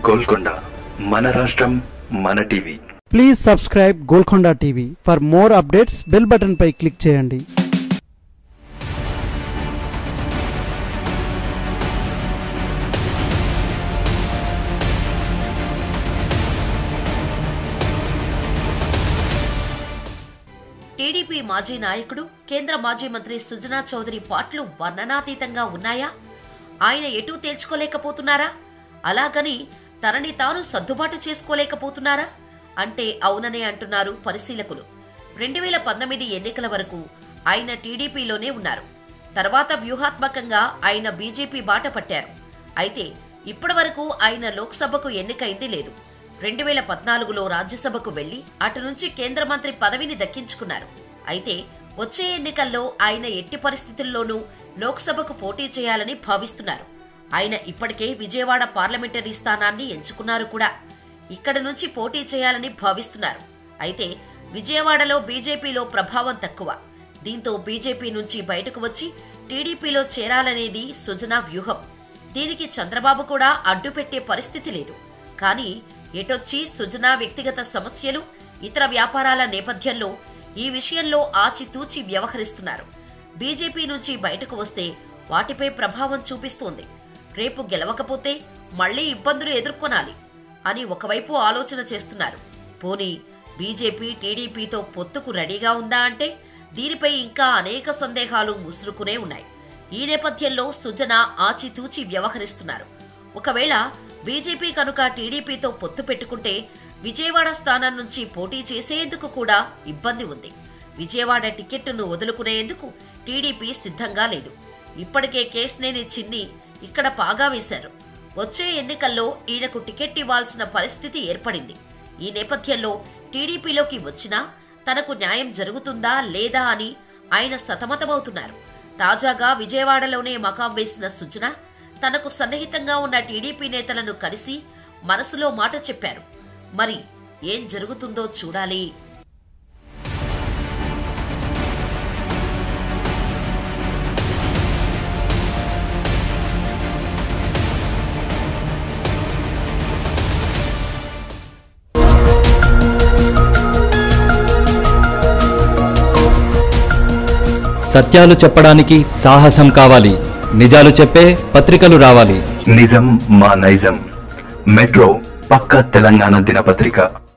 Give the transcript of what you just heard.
గోల్కొండ మన రాష్ట్రం మన TV please subscribe Golconda TV for more updates bell button పై క్లిక్ చేయండి టీడీపీ మాజీ నాయకుడు కేంద్ర మాజీ మంత్రి సుజనా చౌదరి పాటలు వర్ణనాతీతంగా ఉన్నాయా ఆయన ఎటూ తేల్చుకోలేకపోతున్నారా అలాగని తనని తాను సర్దుబాటు చేసుకోలేకపోతున్నారా అంటే అవుననే అంటున్నారు పరిశీలకులు రెండు వేల పంతొమ్మిది ఎన్నికల వరకు ఆయన టీడీపీలోనే ఉన్నారు తర్వాత వ్యూహాత్మకంగా ఆయన బీజేపీ బాట పట్టారు అయితే ఇప్పటి వరకు ఆయన లోక్సభకు ఎన్నికైంది లేదు రెండు వేల పద్నాలుగులో రాజ్యసభకు వెళ్లి అటు నుంచి కేంద్ర మంత్రి పదవిని దక్కించుకున్నారు అయితే వచ్చే ఎన్నికల్లో ఆయన ఎట్టి పరిస్థితుల్లోనూ లోక్సభకు పోటీ చేయాలని భావిస్తున్నారు ఆయన ఇప్పటికే విజయవాడ పార్లమెంటరీ స్థానాన్ని ఎంచుకున్నారు కూడా ఇక్కడ నుంచి పోటీ చేయాలని భావిస్తున్నారు అయితే విజయవాడలో బీజేపీలో ప్రభావం తక్కువ దీంతో బీజేపీ నుంచి బయటకు వచ్చి టీడీపీలో చేరాలనేది సుజనా వ్యూహం దీనికి చంద్రబాబు కూడా అడ్డుపెట్టే పరిస్థితి లేదు కానీ ఎటొచ్చి సుజనా వ్యక్తిగత సమస్యలు ఇతర వ్యాపారాల నేపథ్యంలో ఈ విషయంలో ఆచితూచి వ్యవహరిస్తున్నారు బీజేపీ నుంచి బయటకు వస్తే వాటిపై ప్రభావం చూపిస్తోంది రేపు గెలవకపోతే మళ్లీ ఇబ్బందులు ఎదుర్కొనాలి అని ఒకవైపు ఆలోచన చేస్తున్నారు పోనీ బీజేపీ టీడీపీతో పొత్తుకు రెడీగా ఉందా అంటే దీనిపై ఇంకా అనేక సందేహాలు ముసురుకునే ఉన్నాయి ఈ నేపథ్యంలో సుజన ఆచితూచి వ్యవహరిస్తున్నారు ఒకవేళ బీజేపీ కనుక టీడీపీతో పొత్తు పెట్టుకుంటే విజయవాడ స్థానం నుంచి పోటీ చేసేందుకు కూడా ఇబ్బంది ఉంది విజయవాడ టికెట్టును వదులుకునేందుకు టీడీపీ సిద్ధంగా లేదు ఇప్పటికే కేసినేని చిన్ని ఇక్కడ పాగా వేశారు వచ్చే ఎన్నికల్లో ఈయనకు టికెట్ ఇవ్వాల్సిన పరిస్థితి ఏర్పడింది ఈ నేపథ్యంలో టీడీపీలోకి వచ్చినా తనకు న్యాయం జరుగుతుందా లేదా అని ఆయన సతమతమవుతున్నారు తాజాగా విజయవాడలోనే మకాం వేసిన సుజన తనకు సన్నిహితంగా ఉన్న టీడీపీ నేతలను కలిసి మనసులో మాట చెప్పారు మరి ఏం జరుగుతుందో చూడాలి సత్యాలు చెప్పడానికి సాహసం కావాలి నిజాలు చెప్పే పత్రికలు రావాలి నిజం మా నైజం మెట్రో పక్క తెలంగాణ దినపత్రిక